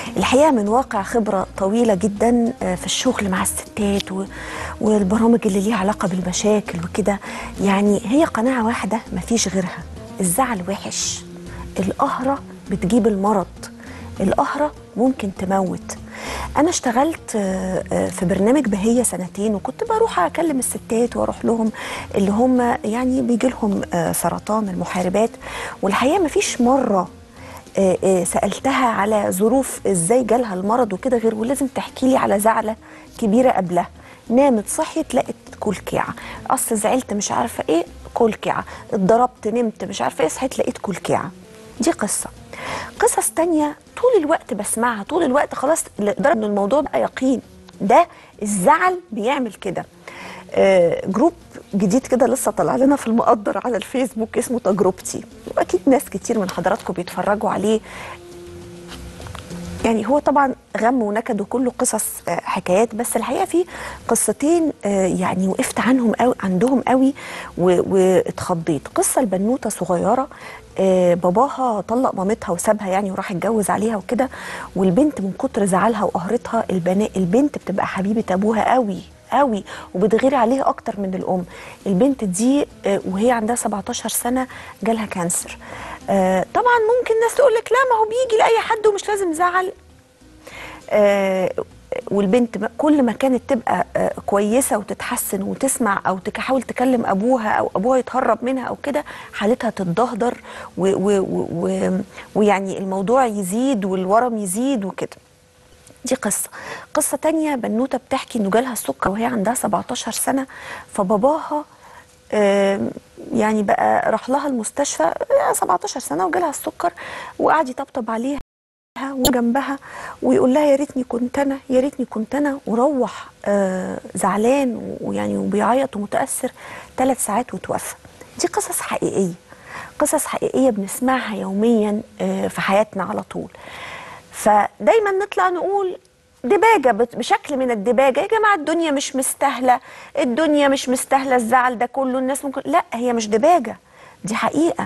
الحقيقه من واقع خبره طويله جدا آه، في الشغل مع الستات و- والبرامج اللي ليها علاقه بالمشاكل وكده يعني هي قناعه واحده مفيش غيرها الزعل وحش القهره بتجيب المرض القهره ممكن تموت انا اشتغلت آه، آه، في برنامج بهية سنتين وكنت بروح اكلم الستات واروح لهم اللي هم يعني بيجي لهم آه، سرطان المحاربات والحقيقه مفيش مره آه، آه، سالتها على ظروف ازاي جالها المرض وكده غير ولازم تحكي لي على زعله كبيره قبلها نامت صحيت لقت كلكعه اصل زعلت مش عارفه ايه كلكعه اتضربت نمت مش عارفه ايه صحيت لقيت كلكعه دي قصه قصص تانية طول الوقت بسمعها طول الوقت خلاص لدرجه ان الموضوع بقى يقين ده الزعل بيعمل كده آه، جروب جديد كده لسه طلع لنا في المقدر على الفيسبوك اسمه تجربتي واكيد ناس كتير من حضراتكم بيتفرجوا عليه يعني هو طبعا غم ونكد وكله قصص آه، حكايات بس الحقيقه في قصتين آه، يعني وقفت عنهم قوي عندهم قوي و- واتخضيت قصه البنوته صغيره آه، باباها طلق مامتها وسابها يعني وراح اتجوز عليها وكده والبنت من كتر زعلها وقهرتها البنا البنت بتبقى حبيبه ابوها قوي قوي وبتغير عليه اكتر من الام البنت دي آه، وهي عندها 17 سنه جالها كانسر آه، طبعا ممكن ناس تقول لك لا ما هو بيجي لاي حد ومش لازم زعل آه، والبنت م- كل ما كانت تبقى آه، كويسه وتتحسن وتسمع او تحاول تكلم ابوها او ابوها يتهرب منها او كده حالتها تتدهور و- و- و- و- ويعني الموضوع يزيد والورم يزيد وكده دي قصة قصة تانية بنوتة بتحكي انه جالها السكر وهي عندها 17 سنة فباباها آم، يعني بقى راح لها المستشفى آه، 17 سنة وجالها السكر وقعد يطبطب عليها وجنبها ويقول لها يا ريتني كنت انا يا ريتني كنت انا وروح آه زعلان ويعني وبيعيط ومتاثر ثلاث ساعات وتوفى دي قصص حقيقيه قصص حقيقيه بنسمعها يوميا آه في حياتنا على طول فدايما نطلع نقول دباجة بت- بشكل من الدباجة يا جماعة الدنيا مش مستاهلة الدنيا مش مستاهلة الزعل ده كله الناس ممكن لا هي مش دباجة دي حقيقة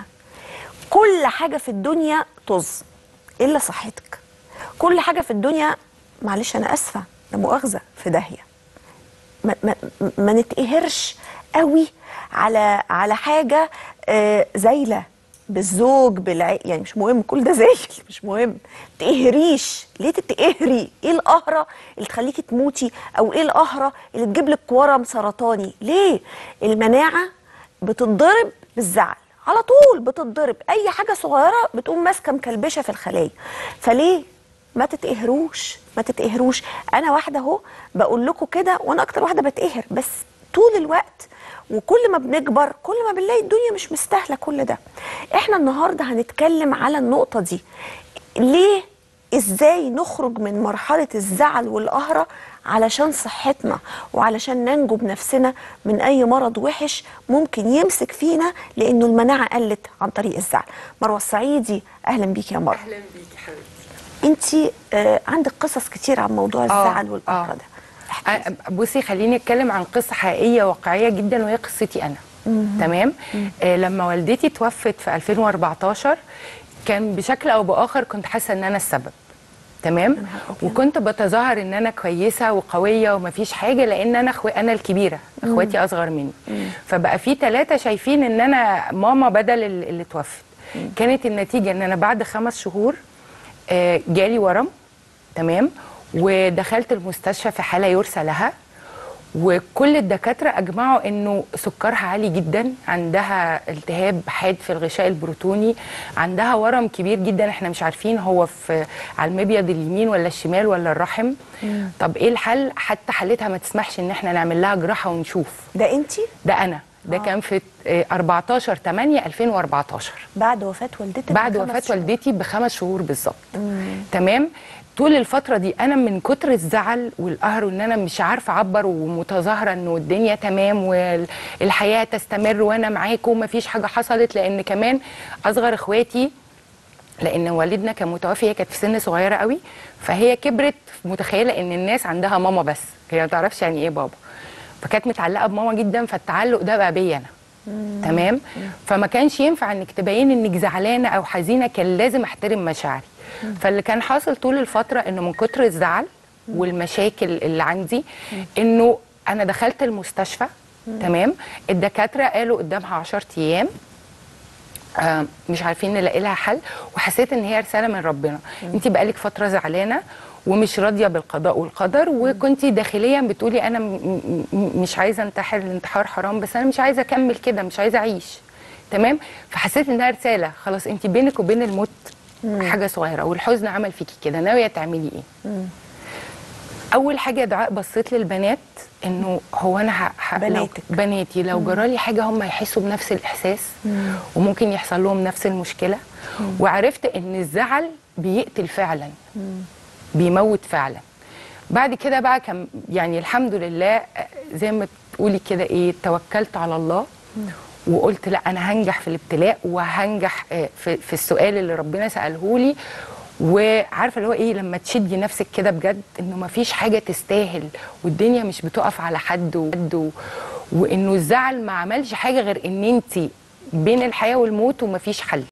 كل حاجة في الدنيا طز إلا صحتك كل حاجة في الدنيا معلش أنا أسفة لا مؤاخذة في داهية ما, ما, ما نتقهرش قوي على على حاجة آه زايلة بالزوج بالع... يعني مش مهم كل ده زايل مش مهم تقهريش ليه تتقهري ايه القهرة اللي تخليكي تموتي او ايه القهرة اللي تجيب لك ورم سرطاني ليه المناعة بتتضرب بالزعل على طول بتتضرب اي حاجة صغيرة بتقوم ماسكة مكلبشة في الخلايا فليه ما تتقهروش ما تتقهروش انا واحده اهو بقول لكم كده وانا اكتر واحده بتقهر بس طول الوقت وكل ما بنكبر كل ما بنلاقي الدنيا مش مستاهله كل ده احنا النهارده هنتكلم على النقطه دي ليه ازاي نخرج من مرحله الزعل والقهره علشان صحتنا وعلشان ننجو بنفسنا من اي مرض وحش ممكن يمسك فينا لانه المناعه قلت عن طريق الزعل مروه الصعيدي اهلا بيكي يا مروه اهلا بيكي حبيبتي انت آه عندك قصص كتير عن موضوع الزعل والقهر آه. ده احكي لي. أ- بصي خليني اتكلم عن قصه حقيقيه واقعيه جدا وهي قصتي انا تمام آه لما والدتي توفت في 2014 كان بشكل او باخر كنت حاسه ان انا السبب تمام نهار أبيض. وكنت بتظاهر ان انا كويسه وقويه ومفيش حاجه لان انا أخو... انا الكبيره اخواتي اصغر مني فبقى في ثلاثه شايفين ان انا ماما بدل ال- اللي توفت كانت النتيجه ان انا بعد خمس شهور آه، جالي ورم تمام ودخلت المستشفى في حاله يرثى لها وكل الدكاتره اجمعوا انه سكرها عالي جدا عندها التهاب حاد في الغشاء البروتوني عندها ورم كبير جدا احنا مش عارفين هو في على المبيض اليمين ولا الشمال ولا الرحم طب ايه الحل حتى حالتها ما تسمحش ان احنا نعمل لها جراحه ونشوف ده انت ده انا ده كان في آه، 14 8 2014 بعد وفاه والدتك بعد بخمس وفاه شهور. والدتي بخمس شهور بالظبط تمام طول الفتره دي انا من كتر الزعل والقهر وان انا مش عارفه اعبر ومتظاهره انه الدنيا تمام والحياه تستمر وانا معاكم ومفيش حاجه حصلت لان كمان اصغر اخواتي لان والدنا كان متوفي هي كانت في سن صغيره قوي فهي كبرت متخيله ان الناس عندها ماما بس هي ما تعرفش يعني ايه بابا فكانت متعلقه بماما جدا فالتعلق ده بقى بيا انا تمام فما كانش ينفع انك تبين انك زعلانه او حزينه كان لازم احترم مشاعري فاللي كان حاصل طول الفتره انه من كتر الزعل والمشاكل اللي عندي انه انا دخلت المستشفى تمام الدكاتره قالوا قدامها 10 ايام آه، مش عارفين نلاقي لها حل وحسيت ان هي رساله من ربنا انت بقالك فتره زعلانه ومش راضيه بالقضاء والقدر وكنت داخليا بتقولي انا م- م- مش عايزه انتحر الانتحار حرام بس انا مش عايزه اكمل كده مش عايزه اعيش تمام فحسيت انها رساله خلاص انت بينك وبين الموت حاجه صغيره والحزن عمل فيكي كده ناويه تعملي ايه اول حاجه يا دعاء بصيت للبنات انه هو انا ه... ه... لو- بناتك. بناتي لو جرالي حاجه هم يحسوا بنفس الاحساس وممكن يحصل لهم نفس المشكله وعرفت ان الزعل بيقتل فعلا بيموت فعلا بعد كده بقى كان يعني الحمد لله آه، زي ما تقولي كده ايه توكلت على الله وقلت لا انا هنجح في الابتلاء وهنجح آه، في, في السؤال اللي ربنا ساله لي وعارفه اللي هو ايه لما تشدي نفسك كده بجد انه ما فيش حاجه تستاهل والدنيا مش بتقف على حد وحد و... وانه الزعل ما عملش حاجه غير ان انت بين الحياه والموت وما فيش حل